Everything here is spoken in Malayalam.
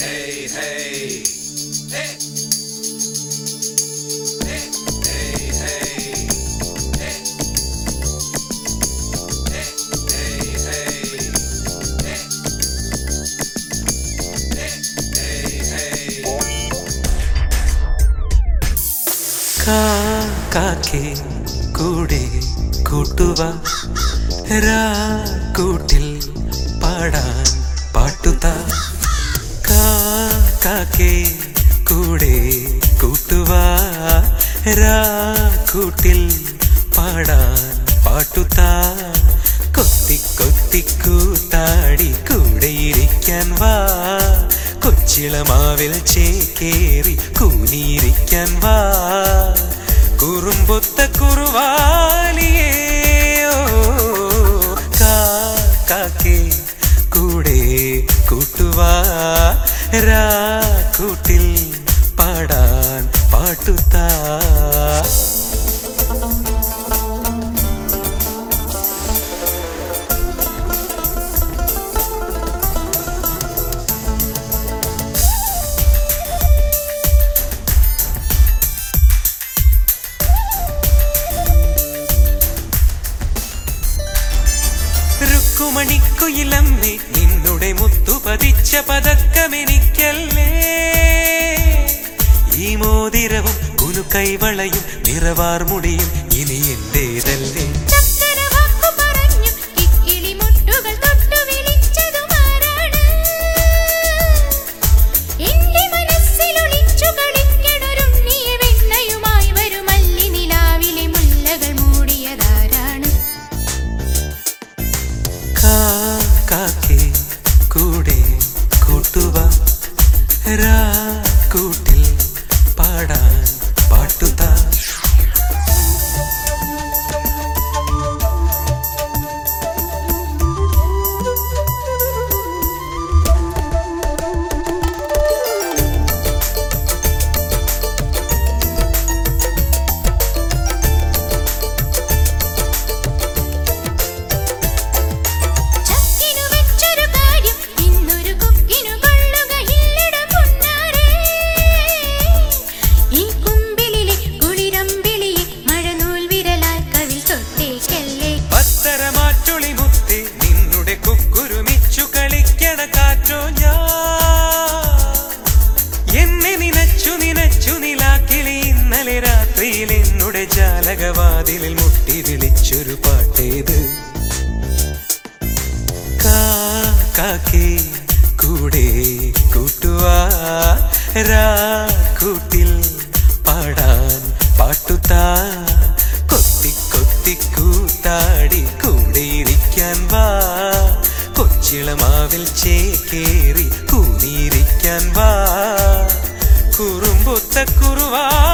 കാക്കേ കൂടെ കൂട്ടുവ കൂട്ടിൽ പാടാൻ പാട്ടുത കാക്കേ കൂടെ കൂട്ടുവ കൂട്ടിൽ പാടാൻ പാട്ടുത കൊത്തി കൊത്തി കൂത്താടി കൂടെ ഇരിക്കാൻ വാ കൊച്ചിളമാവിൽ ചേക്കേറി കൂനിയിരിക്കാൻ വാ കുറുമ്പൊത്ത കുറുവാലിയേ ഓ, കാക്കേ കൂടെ കൂട്ടുവാ കൂട്ടിൽ പാടാൻ പാട്ടുത്താ രുക്കുമണിക്കുയിലമ്മേ നിന്നുടെ മുത്തു പതിച്ച പതക്കമെനിക്കല്ലേ ഈ മോതിരവും കുലുക്കൈവളയും നിറവാർമുടിയും ഇനി എന്റേതല്ലേ ചക്കരവാക്കു പറഞ്ഞു കിക്കിളിമുട്ടുകൾ തൊട്ടു വിളിച്ചതുമാരാണ് എന്റെ മനസ്സിലൊളിച്ചു കളിക്കണൊരുണ്ണിയ വെണ്ണയുമായി വരുമല്ലി നിലാവിലെ മുല്ലകൾ മൂടിയതാരാണ് കാക്കേ കൂടെ കൂട്ടുവ കൂട്ടിൽ പാടാൻ പാട്ടുതാ ചക്കിനു വെച്ചൊരു കാര്യം ഇന്നൊരു കൊക്കിനു കൊള്ളുകയില്ലട പൊന്നാരേ ഈ കുമ്പിളിലെ കുളിരമ്പിളിയെ മഴനൂൽ വിരലാൽ കവിൽ തൊട്ടേക്കല്ലേ പത്തരമാറ്റൊളി മുത്തേ നിന്നുടെ കുക്കുരുമിച്ചു കളിക്കണ കാറ്റോ ഞാൻ എന്നെ നിനച്ചു നിനച്ചു നിലാക്കിളി ഇന്നലെ രാത്രിയിൽ എന്നുടെ ജാലകവാതിലിൽ മുട്ടി വിളിച്ചൊരു പാട്ടേത് കാക്കേ കൂടെ കൂട്ടുവാ കൂട്ടിൽ പാടാൻ പാട്ടുതാ കൊത്തി കൊത്തി കൂത്താടി കൂടെ ഇരിക്കാൻ വാ കൊച്ചിളമാവിൽ ചേക്കേറി കൂനിയിരിക്കാൻ വാ കുറുമ്പൊത്ത കുറുവാ